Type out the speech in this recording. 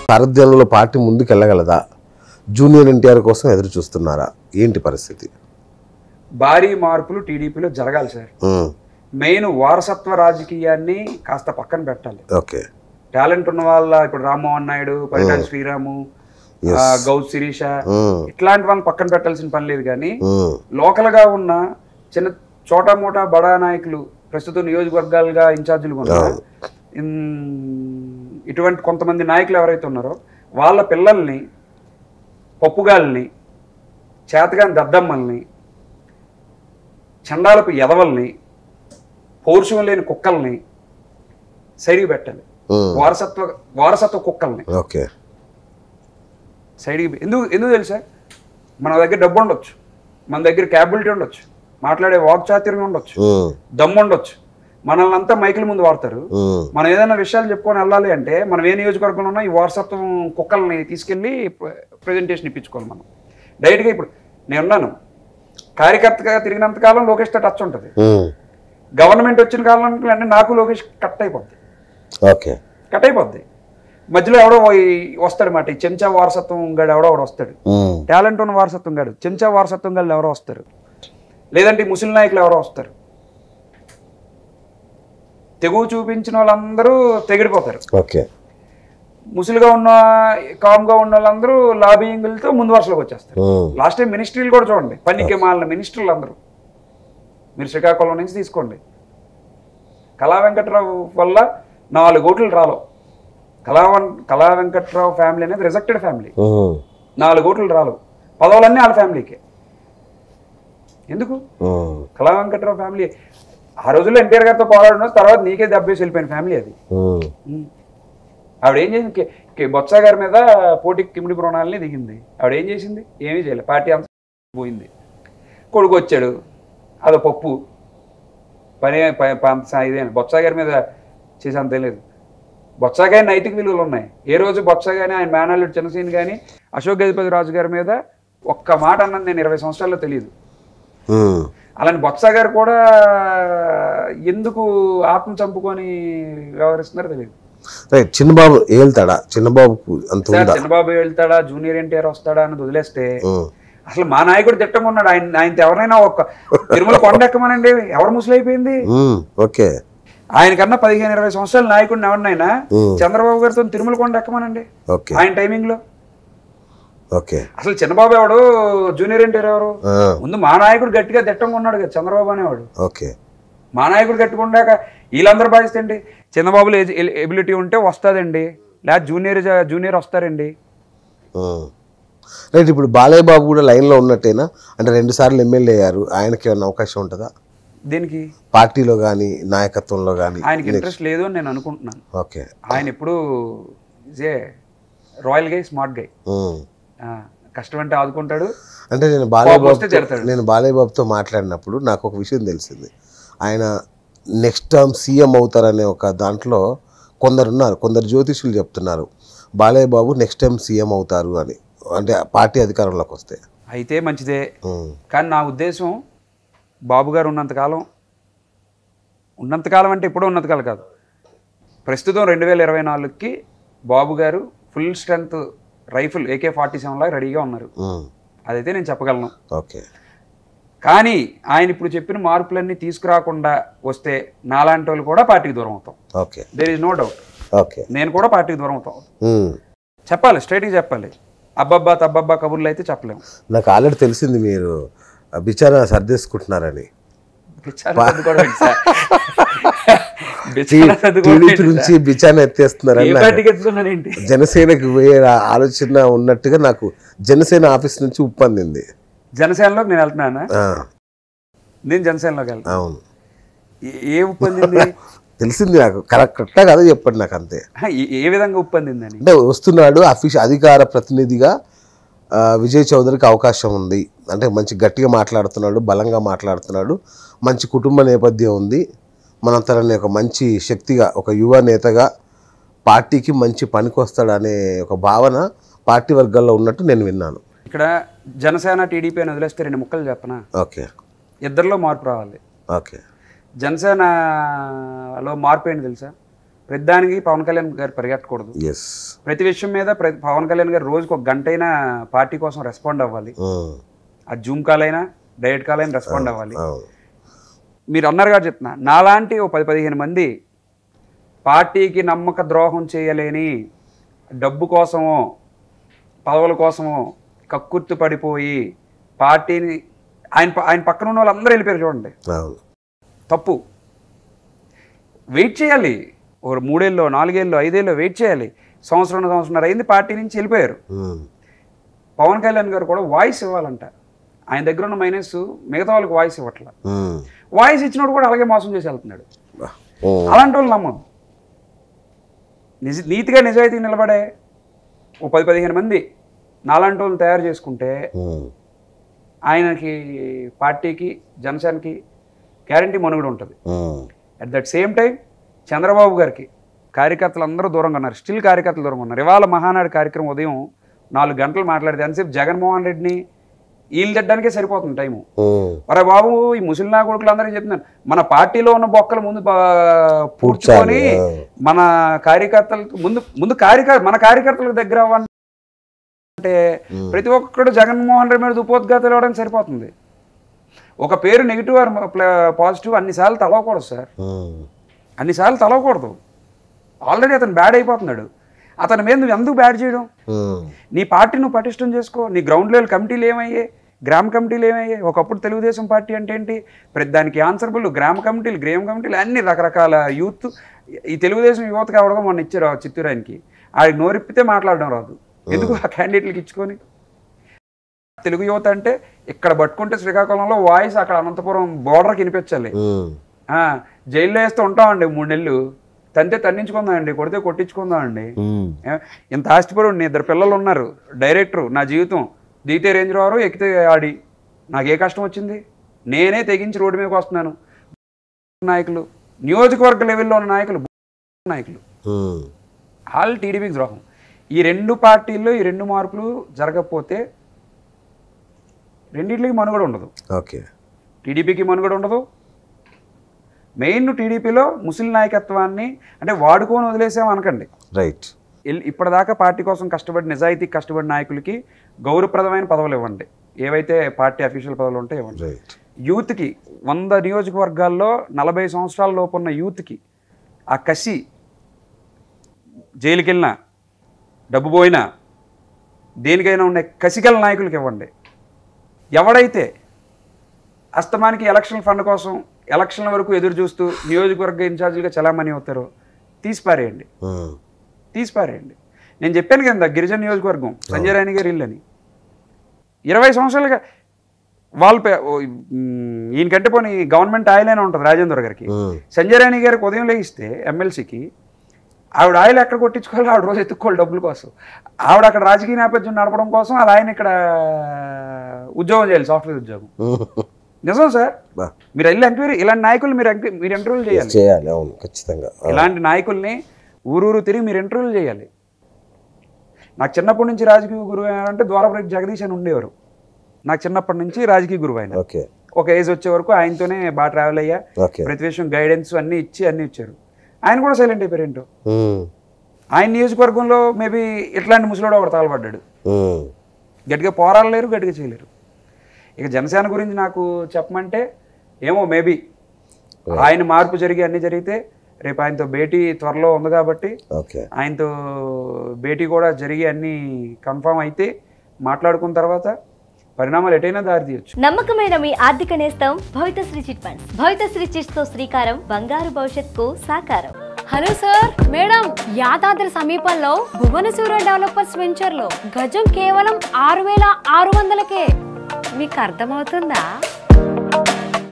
సారథ్యంలో పార్టీ ముందుకు వెళ్ళగలదా జూనియర్ ఎన్టీఆర్ కోసం ఎదురు చూస్తున్నారా ఏంటి పరిస్థితి భారీ మార్పులు టీడీపీలో జరగాలి సార్ ఉమ్, మెయిన్ వారసత్వ రాజకీయాన్ని కాస్త పక్కన పెట్టాలి ఓకే టాలెంట్ ఉన్న వాళ్ళ ఇప్పుడు రామ్మోహన్ నాయుడు పరిటాల శ్రీరాము ఆ, గౌత్ శిరీష ఉమ్, ఇట్లాంటి వాళ్ళని పక్కన పెట్టాల్సిన పని లేదు కానీ ఉమ్, లోకల్ గా ఉన్న చిన్న చోటా మోటా బడా నాయకులు ప్రస్తుతం నియోజకవర్గాలుగా ఇన్ఛార్జీలు ఉన్న ఇన్- ఇటువంటి కొంతమంది నాయకులు ఎవరైతే ఉన్నారో వాళ్ళ పిల్లల్ని పప్పుగాల్ని చేతగాని దద్దమ్మల్ని చండాలపు ఎదవల్ని పౌరుషం లేని కుక్కల్ని సైడ్కి పెట్టాలి ఉమ్, వారసత్వ వారసత్వ కుక్కల్ని ఓకే సైడ్కి ఎందుకు ఎందుకు తెలుసా మన దగ్గర డబ్బు ఉండొచ్చు మన దగ్గర క్యాబిలిటీ ఉండొచ్చు మాట్లాడే వాక్చాతుర్యం ఉండొచ్చు ఉమ్, దమ్ము ఉండొచ్చు మనల్ని అంతా మైకుల ముందు వాడతారు ఉమ్, మనం ఏదైనా విషయాలు చెప్పుకొని వెళ్ళాలి అంటే మనం ఏ నియోజకవర్గంలో ఉన్నా ఈ వారసత్వం కుక్కల్ని తీసుకెళ్ళి ప్రజెంటేషన్ ఇప్పించుకోవాలి మనం డైరెక్ట్గా ఇప్పుడు నేను ఉన్నాను కార్యకర్తగా తిరిగినంత కాలం లోకేష్తో టచ్ ఉంటుంది ఉమ్, గవర్నమెంట్ వచ్చిన కాలం అంటే నాకు లోకేష్ కట్ అయిపోద్ది ఓకే కట్ అయిపోద్ది మధ్యలో ఎవడో ఈ- వస్తాడు మాట ఈ చెంచా వారసత్వం గాడు ఎవడో ఒకడు వస్తాడు ఉమ్, టాలెంట్ ఉన్న వారసత్వం గాడు చెంచా వారసత్వం గాళ్ళు ఎవరో వస్తారు లేదంటే ఈ ముస్లిం నాయకులు ఎవరో వస్తారు తెగువ చూపించిన వాళ్ళందరూ తెగిడిపోతారు ఓకే ముసులుగా ఉన్న కామ్గా ఉన్న వాళ్ళందరూ లాబియింగులతో ముందు వరుసలోకి వచ్చేస్తారు ఉమ్, లాస్ట్ టైం మినిస్ట్రీలు కూడా చూడండి పన్నికే మాలిన మినిస్టర్లు అందరూ మీరు శ్రీకాకుళం నుంచి తీసుకోండి కళా వెంకట్రావు వల్ల నాలుగు ఓట్లు రాలో కళా వెం- కళా వెంకట్రావు ఫ్యామిలీ అనేది రిజెక్టెడ్ ఫ్యామిలీ ఉమ్, నాలుగు ఓట్లు రాలు పదవులన్నీ వాళ్ళ ఫ్యామిలీకే ఎందుకు ఉమ్, కళా వెంకట్రావు ఫ్యామిలీ ఆ రోజుల్లో ఎన్టీఆర్ గారితో పోరాడిన తర్వాత నీకే దెబ్బేసి వెళ్ళిపోయిన ఫ్యామిలీ అది ఉమ్, ఉమ్. ఆవిడ ఏం చేసింది కే- కే- బొత్స గారి మీద పోటీకి కిమిడి ప్రణాళిని దిగింది ఆవిడ ఏం చేసింది ఏమీ చేయలేదు పార్టీ అంతా పోయింది కొడుకు వచ్చాడు అదో పప్పు పని ప- ప- అంత సా- ఇదే బొత్స గారి మీద చేసేంత ఏం లేదు బొత్స గారి నైతిక విలువలు ఉన్నాయి ఏ రోజు బొత్స కానీ ఆయన మేనల్లుడు చిన్నసీన్ కానీ అశోక్ గజపతి రాజు గారి మీద ఒక్క మాట అన్నది నేను ఇరవై సంవత్సరాల్లో తెలియదు ఉమ్, అలాంటి బొత్స గారు కూడా ఎందుకు ఆత్మ చంపుకొని వ్యవహరిస్తున్నారో తెలియదు రైట్ చిన్నబాబు ఏళ్తాడా చిన్నబాబు అంత సార్ ఉందా చంద్రబాబు వెళ్తాడా జూనియర్ ఎన్టీఆర్ వస్తాడా అన్నది వదిలేస్తే ఉమ్, అసలు మా నాయకుడు తిట్టంగా ఉన్నాడు ఆయన ఆయనతో ఎవరైనా ఒక తిరుమల కొండ ఎక్కమనండి ఎవరు ముసలైపోయింది ఉమ్, ఓకే ఆయన కన్నా పదిహేను ఇరవై సంవత్సరాల నాయకుడిని ఎవరినైనా ఉమ్, చంద్రబాబు గారితో తిరుమల కొండ ఎక్కమనండి ఓకే ఆయన టైమింగ్ లో ఓకే అసలు చిన్నబాబు ఎవడు జూనియర్ ఎన్టీఆర్ ఎవరు ఆ, ముందు మా నాయకుడు గట్టిగా తిట్టంగా ఉన్నాడు కదా చంద్రబాబు అనేవాడు ఓకే మా నాయకుడు కట్టుకుండాక వీళ్ళందరూ బాధిస్తండి చంద్రబాబులో ఎబిలిటీ ఉంటే వస్తుందండి లేదా జూనియర్ జూనియర్ వస్తారండి ఉమ్. రైట్ ఇప్పుడు బాలయ్య బాబు కూడా లైన్లో ఉన్నట్టేనా అంటే రెండు సార్లు ఎమ్మెల్యే అయ్యారు ఆయనకి ఏమైనా అవకాశం ఉంటుందా దీనికి పార్టీలో కానీ నాయకత్వంలో కానీ ఆయనకి ఇంట్రెస్ట్ లేదు అని నేను అనుకుంటున్నాను ఓకే ఆయన ఎప్పుడు ఇదే రాయల్ గై స్మార్ట్ గై ఉమ్. కష్టం అంటే ఆదుకుంటాడు అంటే నేను బాలయ్య కోపం వస్తే బాబుతో తిడతాడు. నేను బాలయ్య బాబుతో మాట్లాడినప్పుడు నాకు ఒక విషయం తెలిసింది ఆయన నెక్స్ట్ టర్మ్ సీఎం అవుతారనే ఒక దాంట్లో కొందరు ఉన్నారు కొందరు జ్యోతిషులు చెప్తున్నారు Balayya Babu next time CM అవుతారు అని అంటే పార్టీ అధికారంలోకి వస్తే అయితే మంచిదే ఉమ్, కానీ నా ఉద్దేశం బాబు గారు ఉన్నంతకాలం ఉన్నంతకాలం అంటే ఇప్పుడు ఉన్నంతకాలం కాదు ప్రస్తుతం రెండు వేల ఇరవై నాలుగుకి Babu garu full strength rifle AK forty seven లాగా రెడీగా ఉన్నారు ఉమ్, అదైతే నేను చెప్పగలను ఓకే కానీ ఆయన ఇప్పుడు చెప్పిన మార్పులన్నీ తీసుకురాకుండా వస్తే నాలాంటి వాళ్ళు కూడా పార్టీకి దూరం అవుతాం okay there is no doubt okay నేను కూడా పార్టీకి దూరం అవుతాం ఉమ్. చెప్పాలి స్ట్రైట్గా చెప్పాలి అబ్బబ్బా తబ్బబ్బా కబుర్లు అయితే చెప్పలేము నాకు ఆల్రెడీ తెలిసింది మీరు బిచారా సర్దేసుకుంటున్నారని బిచ్చాన సర్దుకోవడం ఏంటి సార్? బిచ్చాన సర్దుకోవడం టీడీపీ ఏంటి నుంచి బిచానా ఎత్తేస్తున్నారని ఏ నాకు పార్టీకి ఎత్తుకున్నాను ఏంటి జనసేనకి పోయే ఆలోచన ఉన్నట్టుగా నాకు జనసేన ఆఫీస్ నుంచి ఉప్పందింది జనసేనలోకి నేను వెళ్తున్నానా ఆ, నేను జనసేనలోకి వెళ్తాను అవును ఏ- ఏ ఉప్పందింది తెలిసింది నాకు కరెక్ట్ కరెక్ట్గా కదా చెప్పండి నాకు అంతే హ, ఏ- ఏ విధంగా ఉప్పందిందని అంటే వస్తున్నాడు అఫీష్ అధికార ప్రతినిధిగా ఆ, విజయ్ చౌదరికి అవకాశం ఉంది అంటే మంచి గట్టిగా మాట్లాడుతున్నాడు బలంగా మాట్లాడుతున్నాడు మంచి కుటుంబ నేపథ్యం ఉంది మనం తనని ఒక మంచి శక్తిగా ఒక యువ నేతగా పార్టీకి మంచి పనికొస్తాడు అనే ఒక భావన పార్టీ వర్గాల్లో ఉన్నట్టు నేను విన్నాను ఇక్కడ జనసేన టీడీపీ అని వదిలేస్తే రెండు ముక్కలు చెప్పనా ఓకే ఇద్దరిలో మార్పు రావాలి ఓకే జనసేనలో మార్పు ఏంటి తెలుసా ప్రతిదానికి పవన్ కళ్యాణ్ గారు పరిగెట్టకూడదు ఎస్ ప్రతి విషయం మీద ప్రతి పవన్ కళ్యాణ్ గారు రోజుకు ఒక గంట అయినా పార్టీ కోసం రెస్పాండ్ అవ్వాలి ఆ జూమ్ కాల్ అయినా డైరెక్ట్ కాల్ అయినా రెస్పాండ్ అవ్వాలి మీరు అన్నారు కాబట్టి చెప్తున్నా నాలాంటి ఓ పది పదిహేను మంది పార్టీకి నమ్మక ద్రోహం చేయలేని డబ్బు కోసమో పదవుల కోసమో కక్కుర్తి పడిపోయి పార్టీని ఆయన ప- ఆయన పక్కన ఉన్న వాళ్ళందరూ వెళ్ళిపోయారు చూడండి అవును తప్పు వెయిట్ చేయాలి ఒక మూడేళ్ళు నాలుగేళ్ళు ఐదేళ్ళు వెయిట్ చేయాలి సంవత్సరం సంవత్సరం అయింది పార్టీ నుంచి వెళ్ళిపోయారు ఉమ్. పవన్ కళ్యాణ్ గారు కూడా వాయిస్ ఇవ్వాలంట ఆయన దగ్గర ఉన్న మైనస్ మిగతా వాళ్ళకి వాయిస్ ఇవ్వట్ల ఉమ్. వాయిస్ ఇచ్చినోడు కూడా అలాగే మోసం చేసి వెళ్తున్నాడు బా. ఉమ్. అలాంటి వాళ్ళు నమ్మదు నిజ నీతిగా నిజాయితీగా నిలబడే ఓ పది పదిహేను మంది నాలాంటి వాళ్ళని తయారు చేసుకుంటే ఉమ్. ఆయనకి పార్టీకి జనసేనకి గ్యారంటీ మనుగడ ఉంటుంది um. At that same time Chandrababu గారికి కార్యకర్తలు అందరూ దూరంగా ఉన్నారు స్టిల్ కార్యకర్తలు దూరంగా ఉన్నారు ఇవాళ మహానాడు కార్యక్రమం ఉదయం నాలుగు గంటలు మాట్లాడితే ఎంతసేపు జగన్మోహన్ రెడ్డిని వీళ్ళు తిట్టడానికే సరిపోతుంది టైము ఉమ్. అరే బాబు ఈ ముస్లిం నా కొడుకులు అందరికీ చెప్తున్నాను మన పార్టీలో ఉన్న బొక్కలు ముందు బా- పూడ్చుకొని ఆ. మన కార్యకర్తలకు ముందు ముందు కార్యకర్త మన కార్యకర్తలకు దగ్గర అవ్వండి అంటే ప్రతి ఒక్కడు జగన్మోహన్ రెడ్డి మీద దుపోద్ఘాతాలు ఇవ్వడానికి సరిపోతుంది ఒక పేరు నెగిటివ్ ఆర్ పాజిటివ్ అన్నిసార్లు తలవకూడదు సార్ ఉమ్. అన్నిసార్లు తలవకూడదు ఆల్రెడీ అతను బ్యాడ్ అయిపోతున్నాడు అతని మీద నువ్వు ఎందుకు బ్యాడ్ చేయడం ఉమ్. నీ పార్టీ నువ్వు పటిష్టం చేసుకో నీ గ్రౌండ్ లెవెల్ కమిటీలు ఏమయ్యాయి గ్రామ కమిటీలు ఏమయ్యాయి ఒకప్పుడు తెలుగుదేశం పార్టీ అంటే ఏంటి ప్రతి దానికి ఆన్సరబుల్ గ్రామ కమిటీలు గ్రామ కమిటీలు అన్ని రకరకాల యూత్ ఈ తెలుగుదేశం యువత కావడం మొన్న ఇచ్చారు ఆ చిత్తూరు ఆయనకి ఆడికి నోరిప్పితే మాట్లాడడం రాదు ఎందుకు ఆ క్యాండిడేట్లకి ఇచ్చుకొని తెలుగు యువత అంటే ఇక్కడ పట్టుకుంటే శ్రీకాకుళంలో వాయిస్ అక్కడ అనంతపురం బోర్డర్కి వినిపించాలి ఉమ్. ఆ, జైల్లో వేస్తే ఉంటామండి మూడు నెలలు తంతే తన్నించుకుందామండి కొడితే కొట్టించుకుందామండి ఉమ్. ఏ- ఇంత ఆస్తిపరుడు ఇద్దరు పిల్లలు ఉన్నారు డైరెక్టర్ నా జీవితం దిగితే రేంజ్ రావరు ఎక్కితే ఆడి నాకు ఏ కష్టం వచ్చింది నేనే తెగించి రోడ్డు మీదకి వస్తున్నాను నాయకులు నియోజకవర్గ లెవెల్లో ఉన్న నాయకులు నాయకులు ఉమ్. ఆల్ టీడీపీకి ద్రోహం ఈ రెండు పార్టీల్లో ఈ రెండు మార్పులు జరగకపోతే రెండింటికి మనుగడ ఉండదు ఓకే టీడీపీకి మనుగడ ఉండదు మెయిన్ టీడీపీలో ముస్లిం నాయకత్వాన్ని అంటే వాడుకొని వదిలేసాం అనకండి రైట్ ఇల్- ఇప్పటిదాకా పార్టీ కోసం కష్టపడి నిజాయితీ కష్టపడిన నాయకులకి గౌరవప్రదమైన పదవులు ఇవ్వండి ఏవైతే పార్టీ అఫీషియల్ పదవులు ఉంటే ఇవ్వండి రైట్ యూత్కి వంద నియోజకవర్గాల్లో నలభై సంవత్సరాల లోపు ఉన్న యూత్కి ఆ కసి జైలుకి వెళ్ళినా డబ్బు పోయినా దేనికైనా ఉండే కసిగల నాయకులకి ఇవ్వండి ఎవడైతే అస్తమానికి ఎలక్షన్ ఫండ్ కోసం ఎలక్షన్ల వరకు ఎదురు చూస్తూ నియోజకవర్గ ఇన్ఛార్జీలుగా చలామణి అవుతారో తీసి పారేయండి ఉమ్. తీసి పారేయండి నేను చెప్పాను కదా గిరిజన నియోజకవర్గం సంజయ్ రాణి గారు ఇల్లు అని ఇరవై సంవత్సరాలుగా వాళ్ళు పే- ఓ, మ్, ఈయనకంటే పోనీ గవర్నమెంట్ ఆయిల్ అయినా ఉంటుంది రాజేంద్ర గారికి ఉమ్. సంజయ్ రాణి గారికి ఉదయం లేగిస్తే ఎమ్మెల్సీకి ఆవిడ ఆయిల్ ఎక్కడ కొట్టించుకోవాలి ఆవిడ రోజు ఎత్తుక్కోవాలి డబ్బుల కోసం ఆవిడ అక్కడ రాజకీయ నేపథ్యం నడపడం కోసం అది ఆయన ఇక్కడ ఉద్యోగం చేయాలి సాఫ్ట్వేర్ ఉద్యోగం ఉమ్. నిజం సార్ బా. మీరు వెళ్ళి ఎంక్వైరీ ఇలాంటి నాయకులు మీరు ఎంక్వై- మీరు ఇంటర్వ్యూలు చేయాలి చేయాలి అవును ఖచ్చితంగా ఆ. ఇలాంటి నాయకుల్ని ఊరూరు తిరిగి మీరు ఇంటర్వ్యూలు చేయాలి నాకు చిన్నప్పటి నుంచి రాజకీయ గురువు అంటే ద్వారపురెడ్డి జగదీష్ అని ఉండేవారు నాకు చిన్నప్పటి నుంచి రాజకీయ గురువు ఆయన ఓకే ఒక ఏజ్ వచ్చే వరకు ఆయనతోనే బాగా ట్రావెల్ అయ్యా ఓకే ప్రతి విషయం గైడెన్స్ అన్నీ ఇచ్చి అన్నీ ఇచ్చారు ఆయన కూడా సైలెంట్ అయిపోయారు ఏంటో ఉమ్. ఆయన నియోజకవర్గంలో మేబీ ఇట్లాంటి ముసలోడు ఒకటి తగలబడ్డాడు ఉమ్. గట్టిగా పోరాడలేరు గట్టిగా చేయలేరు ఇక జనసేన గురించి నాకు చెప్పమంటే ఏమో మేబీ ఆయన మార్పు జరిగి అన్నీ జరిగితే రేపు ఆయనతో భేటీ త్వరలో ఉంది కాబట్టి ఓకే ఆయనతో భేటీ కూడా జరిగి అన్నీ కన్ఫామ్ అయితే మాట్లాడుకున్న తర్వాత పరిణామాలు ఎటైనా దారి తీయచ్చు నమ్మకమైన మీ ఆర్థిక నేస్తం Bhavithasri chit funds Bhavithasri chits తో శ్రీకారం బంగారు భవిష్యత్తుకు సాకారం హలో సార్ మేడం యాదాద్రి సమీపంలో భువనసూర డెవలపర్స్ వెంచర్ లో గజం కేవలం ఆరు వేల ఆరు వందలకే మీకు అర్థమవుతుందా